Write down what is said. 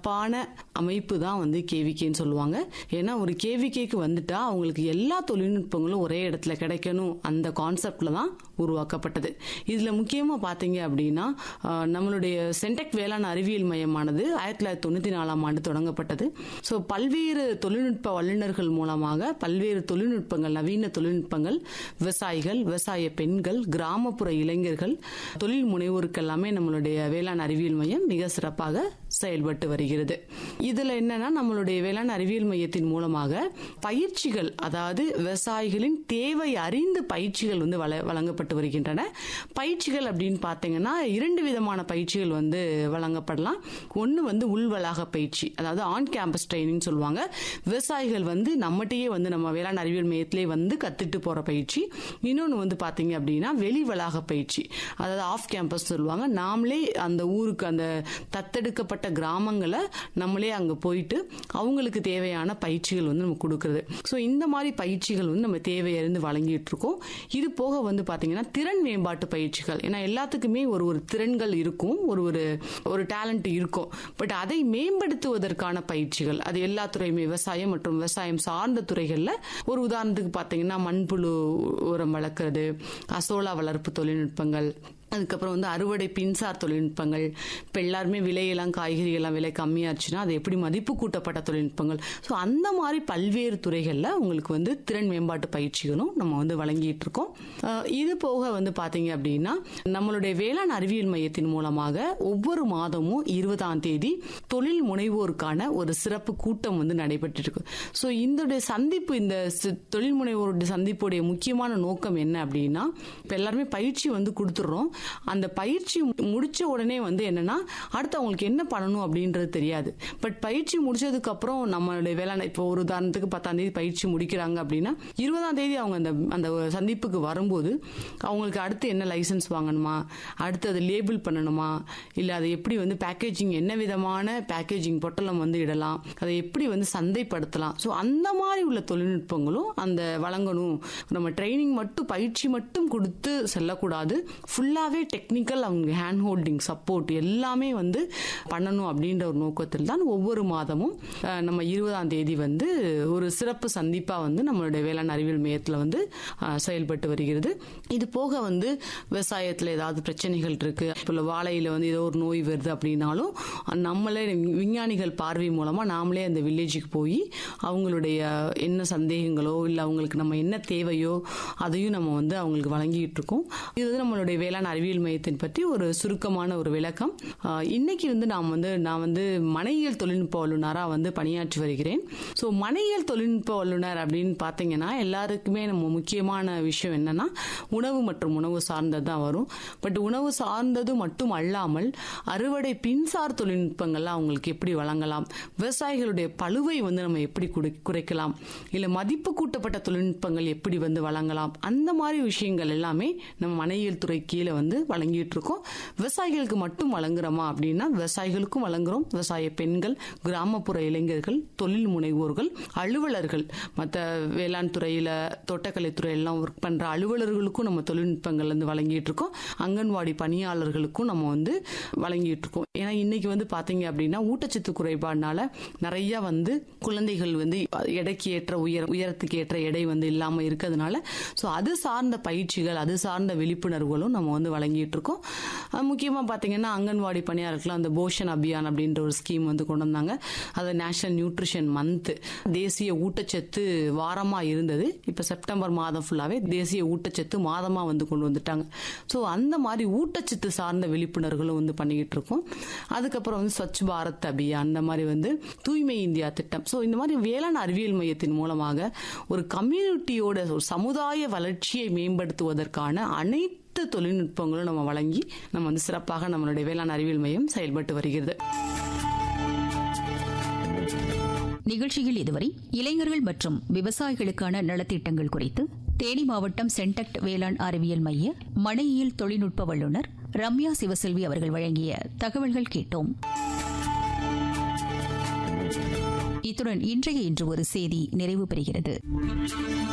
சிறப்பான அமைப்பு தான் வந்து கேவிகேன்னு சொல்லுவாங்க ஏன்னா ஒரு கேவிகேக்கு வந்துட்டா அவங்களுக்கு எல்லா தொழில்நுட்பங்களும் ஒரே இடத்துல கிடைக்கணும் அந்த கான்செப்ட்ல தான் உருவாக்கப்பட்டது இதுல முக்கியமா பாத்தீங்க அப்படின்னா ஆஹ், நம்மளுடைய சென்டெக் வேளாண் அறிவியல் மையமானது ஆயிரத்தி தொள்ளாயிரத்தி தொண்ணூத்தி நாலாம் ஆண்டு தொடங்கப்பட்டது ஸோ பல்வேறு தொழில்நுட்ப வல்லுநர்கள் மூலமாக பல்வேறு தொழில்நுட்பங்கள் நவீன தொழில்நுட்பங்கள் விவசாயிகள் விவசாய பெண்கள் கிராமப்புற இளைஞர்கள் தொழில் முனைவோருக்கு எல்லாமே நம்மளுடைய வேளாண் அறிவியல் மையம் மிக சிறப்பாக செயல்பட்டு வருகிறது இதுல என்னன்னா நம்மளுடைய வேளாண் அறிவியல் மையத்தின் மூலமாக பயிற்சிகள் அதாவது விவசாயிகளின் தேவை அறிந்து பயிற்சிகள் வந்து வழ- வழங்கப்பட்டு வருகின்றன பயிற்சிகள் அப்படின்னு பார்த்தீங்கன்னா இரண்டு விதமான பயிற்சிகள் வந்து வழங்கப்படலாம் ஒன்று வந்து உள்வளாக பயிற்சி அதாவது ஆன் கேம்பஸ் ட்ரைனிங் சொல்லுவாங்க விவசாயிகள் வந்து நம்மகிட்டயே வந்து நம்ம வேளாண் அறிவியல் மையத்திலே வந்து கத்துட்டு போற பயிற்சி இன்னொன்று வந்து பார்த்தீங்க அப்படின்னா வெளி வளாக பயிற்சி அதாவது ஆஃப் கேம்பஸ் சொல்லுவாங்க நாமளே அந்த ஊருக்கு அந்த தத்தெடுக்கப்பட்ட கிராமங்களை நம்மளே அங்கே போயிட்டு அவங்களுக்கு தேவையான பயிற்சிகள் வந்து நம்ம கொடுக்கறது ஸோ இந்த மாதிரி பயிற்சிகள் வந்து நம்ம தேவையறிந்து வழங்கிட்டு இருக்கோம் இது போக வந்து பார்த்தீங்கன்னா திறன் மேம்பாட்டு பயிற்சிகள் ஏன்னா எல்லாத்துக்குமே ஒரு ஒரு திறன்கள் இருக்கும் ஒரு ஒரு ஒரு டேலண்ட் இருக்கும் பட் அதை மேம்படுத்துவதற்கான பயிற்சிகள் அது எல்லா துறையுமே விவசாயம் மற்றும் விவசாயம் சார்ந்த துறைகளில் ஒரு உதாரணத்துக்கு பார்த்தீங்கன்னா மண்புழு உரம் வளர்க்குறது அசோலா வளர்ப்பு தொழில்நுட்பங்கள் அதுக்கப்புறம் வந்து அறுவடை பின்சார் தொழில்நுட்பங்கள் இப்போ எல்லாருமே விலையெல்லாம் காய்கறிகள்லாம் விலை கம்மியாச்சுன்னா அது எப்படி மதிப்பு கூட்டப்பட்ட தொழில்நுட்பங்கள் ஸோ அந்த மாதிரி பல்வேறு துறைகளில் உங்களுக்கு வந்து திறன் மேம்பாட்டு பயிற்சிகளும் நம்ம வந்து வழங்கிட்டு இருக்கோம் அஹ் இது போக வந்து பார்த்தீங்க அப்படின்னா நம்மளுடைய வேளாண் அறிவியல் மையத்தின் மூலமாக ஒவ்வொரு மாதமும் இருபதாம் தேதி தொழில் முனைவோருக்கான ஒரு சிறப்பு கூட்டம் வந்து நடைபெற்று இருக்கு ஸோ இந்த சந்திப்பு இந்த சி- தொழில் முனைவோருடைய சந்திப்புடைய முக்கியமான நோக்கம் என்ன அப்படின்னா இப்போ எல்லாருமே பயிற்சி வந்து கொடுத்துட்றோம் அந்த பயிற்சி முடிச்ச உடனே வந்து என்னன்னா அடுத்து அவங்களுக்கு என்ன பண்ணணும் அப்படின்றது தெரியாது பட் பயிற்சி முடிச்சதுக்கு அப்புறம் நம்மளுடைய வேளாண் இப்போ ஒரு உதாரணத்துக்கு பத்தாம் தேதி பயிற்சி முடிக்கிறாங்க அப்படின்னா இருபதாம் தேதி அவங்க அந்த அந்த சந்திப்புக்கு வரும்போது அவங்களுக்கு அடுத்து என்ன லைசன்ஸ் வாங்கணுமா அடுத்து அதை லேபிள் பண்ணணுமா இல்லை அதை எப்படி வந்து பேக்கேஜிங் என்ன விதமான பேக்கேஜிங் பொட்டலம் வந்து இடலாம் அதை எப்படி வந்து சந்தைப்படுத்தலாம் ஸோ அந்த மாதிரி உள்ள தொழில்நுட்பங்களும் அந்த வழங்கணும் நம்ம ட்ரைனிங் மட்டும் பயிற்சி மட்டும் கொடுத்து செல்லக்கூடாது ஃபுல்லாகவே டெக்னிக்கல் அவங்க ஹேண்ட் ஹோல்டிங் சப்போர்ட் எல்லாமே வந்து பண்ணணும் அப்படின்ற ஒரு நோக்கத்தில் தான் ஒவ்வொரு மாதமும் அஹ், நம்ம இருபதாம் தேதி வந்து ஒரு சிறப்பு சந்திப்பாக வந்து நம்மளுடைய வேளாண் அறிவியல் மையத்தில் வந்து அஹ், செயல்பட்டு வருகிறது இது போக வந்து விவசாயத்தில் ஏதாவது பிரச்சனைகள் இருக்கு இப்போ வாழையில வந்து ஏதோ ஒரு நோய் வருது அப்படின்னாலும் நம்மளே விஞ்ஞானிகள் பார்வை மூலமாக நாமளே அந்த வில்லேஜுக்கு போய் அவங்களுடைய என்ன சந்தேகங்களோ இல்லை அவங்களுக்கு நம்ம என்ன தேவையோ அதையும் நம்ம வந்து அவங்களுக்கு வழங்கிட்டு இருக்கோம் இது வந்து நம்மளுடைய வேளாண் அறிவியல் மையத்தின் பற்றி ஒரு சுருக்கமான ஒரு விளக்கம் ஆஹ் இன்னைக்கு வந்து நான் வந்து நான் வந்து மனையியல் தொழில்நுட்ப வல்லுநராக வந்து பணியாற்றி வருகிறேன் ஸோ மனையியல் தொழில்நுட்ப வல்லுநர் அப்படின்னு பார்த்தீங்கன்னா எல்லாருக்குமே நம்ம முக்கியமான விஷயம் என்னன்னா உணவு மற்றும் உணவு சார்ந்தது தான் வரும் பட் உணவு சார்ந்தது மட்டும் அல்லாமல் அறுவடை பின்சார் தொழில்நுட்பங்கள்லாம் அவங்களுக்கு எப்படி வழங்கலாம் விவசாயிகளுடைய பழுவை வந்து நம்ம எப்படி குறை- குறைக்கலாம் இல்லை மதிப்பு கூட்டப்பட்ட தொழில்நுட்பங்கள் எப்படி வந்து வழங்கலாம் அந்த மாதிரி விஷயங்கள் எல்லாமே நம்ம மனையியல் துறை கீழே வந்து வழங்கிட்டு இருக்கோம் விவசாயிகளுக்கு மட்டும் வழங்குறோமா அப்படின்னா விவசாயிகளுக்கும் வழங்குறோம் விவசாய பெண்கள் கிராமப்புற இளைஞர்கள் தொழில் முனைவோர்கள் அலுவலர்கள் மற்ற வேளாண் துறையில தோட்டக்கலை துறையெல்லாம் ஒர்க் பண்ற அலுவலர்களுக்கும் நம்ம தொழில்நுட்பங்கள் வந்து வழங்கிட்டு இருக்கோம் அங்கன்வாடி பணியாளர்களுக்கும் நம்ம வந்து வழங்கிட்டு இருக்கோம் ஏன்னா இன்னைக்கு வந்து பாத்தீங்க அப்படின்னா ஊட்டச்சத்து குறைபாடுனால நிறைய வந்து குழந்தைகள் வந்து எடைக்கு ஏற்ற உயர உயரத்துக்கு ஏற்ற எடை வந்து இல்லாம இருக்கிறதுனால ஸோ அது சார்ந்த பயிற்சிகள் அது சார்ந்த விழிப்புணர்வுகளும் நம்ம வந்து வழங்கிட்டு இருக்கோம் அஹ் முக்கியமா பாத்தீங்கன்னா அங்கன்வாடி பணியாளர்களுக்கு அந்த போஷன் அபியான் அப்படின்ற ஒரு ஸ்கீம் வந்து கொண்டு வந்தாங்க அது நேஷனல் நியூட்ரிஷன் மந்த் தேசிய ஊட்டச்சத்து வாரமா இருந்தது இப்ப செப்டம்பர் மாதம் ஃபுல்லாவே தேசிய ஊட்டச்சத்து மாதமா வந்து கொண்டு வந்துட்டாங்க ஸோ அந்த மாதிரி ஊட்டச்சத்து சார்ந்த விழிப்புணர்வுகளும் வந்து பண்ணிக்கிட்டு இருக்கோம் அதுக்கப்புறம் வந்து ஸ்வச் பாரத் அபியான் அந்த மாதிரி வந்து தூய்மை இந்தியா திட்டம் ஸோ இந்த மாதிரி வேளாண் அறிவியல் மையத்தின் மூலமாக ஒரு கம்யூனிட்டியோட ஒரு சமுதாய வளர்ச்சியை மேம்படுத்துவதற்கான அனைத்து தொழில்நுட்பங்களும் நம்ம வழங்கி நம்ம வந்து சிறப்பாக நம்மளுடைய வேளாண் அறிவியல் மையம் செயல்பட்டு வருகிறது நிகழ்ச்சியில் இதுவரை இளைஞர்கள் மற்றும் விவசாயிகளுக்கான நலத்திட்டங்கள் குறித்து தேனி மாவட்டம் சென்டக்ட் வேளாண் அறிவியல் மைய மனையியல் தொழில்நுட்ப வல்லுநர் ரம்யா சிவசெல்வி அவர்கள் வழங்கிய தகவல்கள் கேட்டோம் இத்துடன் இன்றைய இன்று ஒரு செய்தி நிறைவு பெறுகிறது